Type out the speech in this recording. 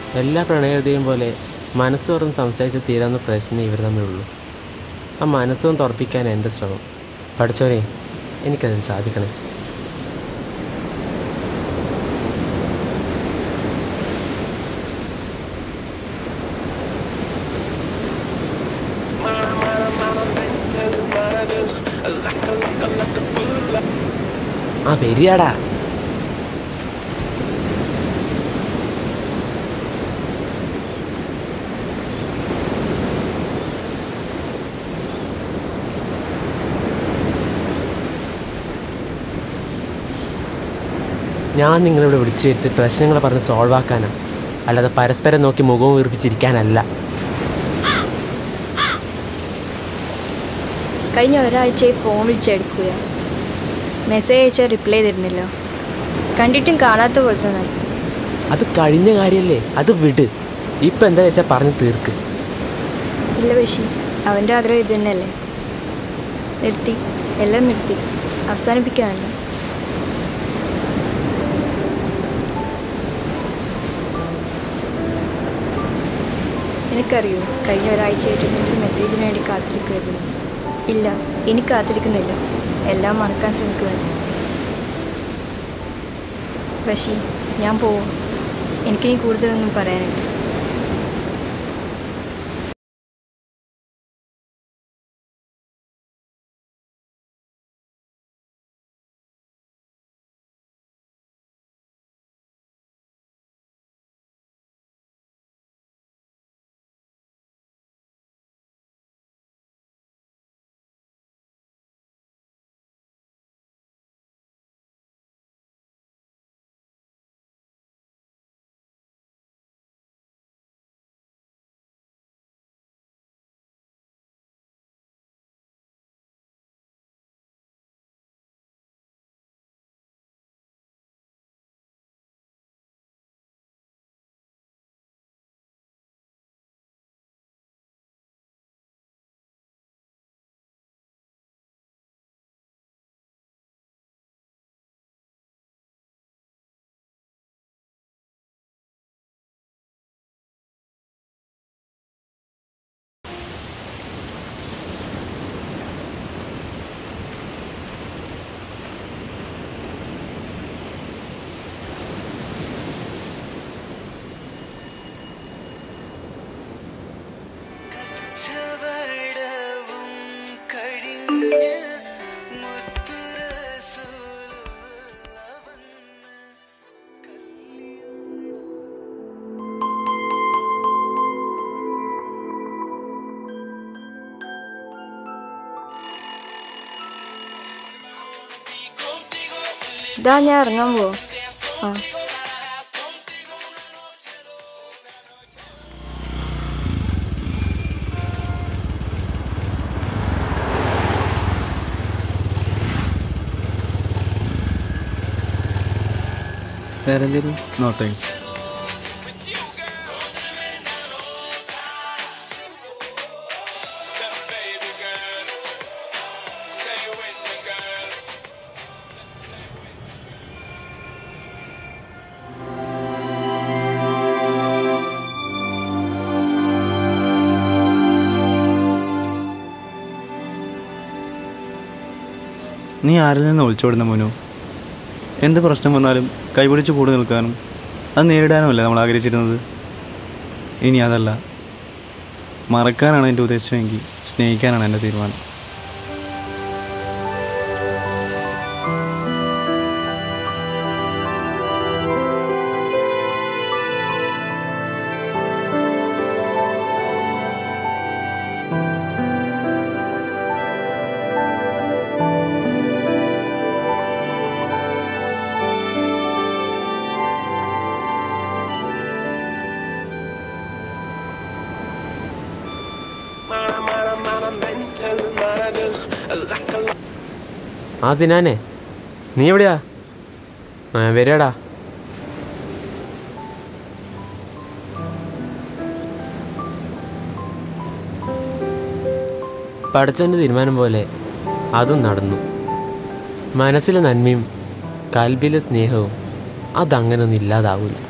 എല്ലാ പ്രണയതയും പോലെ മനസ്സ് തുറന്ന് സംസാരിച്ച് തീരാവുന്ന പ്രശ്നം ഇവർ തമ്മിലുള്ളൂ ആ മനസ്സൊന്ന് തുറപ്പിക്കാൻ എൻ്റെ ശ്രമം പഠിച്ചവനെ എനിക്കതിന് സാധിക്കണേ ആ വരികടാ ഞാൻ നിങ്ങളിവിടെ വിളിച്ചു വരുത്തി പ്രശ്നങ്ങൾ പറഞ്ഞ് സോൾവ് ആക്കാനാണ് അല്ലാതെ പരസ്പരം നോക്കി മുഖവും വീർപ്പിച്ചിരിക്കാനല്ല കഴിഞ്ഞ ഒരാഴ്ചയായി ഫോൺ വിളിച്ചെടുക്കൂല മെസ്സേജ് അയച്ചാൽ റിപ്ലൈ തരുന്നില്ല കണ്ടിട്ടും കാണാത്ത പോലത്തെ നടത്തും അത് കഴിഞ്ഞ കാര്യമല്ലേ അത് വിട് ഇപ്പം എന്താ വെച്ചാൽ പറഞ്ഞ് തീർക്ക് ഇല്ല പക്ഷി അവൻ്റെ ആഗ്രഹം ഇത് തന്നെയല്ലേ നിർത്തി എല്ലാം നിർത്തി അവസാനിപ്പിക്കാമല്ലോ എനിക്കറിയോ കഴിഞ്ഞ ഒരാഴ്ചയായിട്ട് നിന്റെ മെസ്സേജിന് വേണ്ടി കാത്തിരിക്കുമായിരുന്നു ഇല്ല ഇനി കാത്തിരിക്കുന്നില്ല എല്ലാം മറക്കാൻ ശ്രമിക്കുകയാണ് പക്ഷി ഞാൻ പോവും എനിക്കിനി കൂടുതലൊന്നും പറയാനില്ല കച്ചവടവും കഴിഞ്ഞ് മുത്തുരസൂലുള്ള വന്ന് ഇതാ ഞാൻ ഇറങ്ങാൻ പോവാ ആ വേറെ എന്തെങ്കിലും നോ താങ്ക്സ് നീ ആരിൽ നിന്ന് ഒളിച്ചോടുന്ന മോനു എന്ത് പ്രശ്നം വന്നാലും കൈപിടിച്ച് കൂടെ നിൽക്കാനും അത് നേരിടാനുമല്ലേ നമ്മൾ ആഗ്രഹിച്ചിരുന്നത് ഇനി അതല്ല മറക്കാനാണ് എൻ്റെ ഉദ്ദേശമെങ്കിൽ സ്നേഹിക്കാനാണ് എൻ്റെ തീരുമാനം ആ ദിനാനെ നീ എവിടെയാ ആ വരികടാ പഠിച്ചവൻ്റെ തീരുമാനം പോലെ അതും നടന്നു മനസ്സിലെ നന്മയും കൽബിലെ സ്നേഹവും അതങ്ങനെ ഒന്നും ഇല്ലാതാവില്ല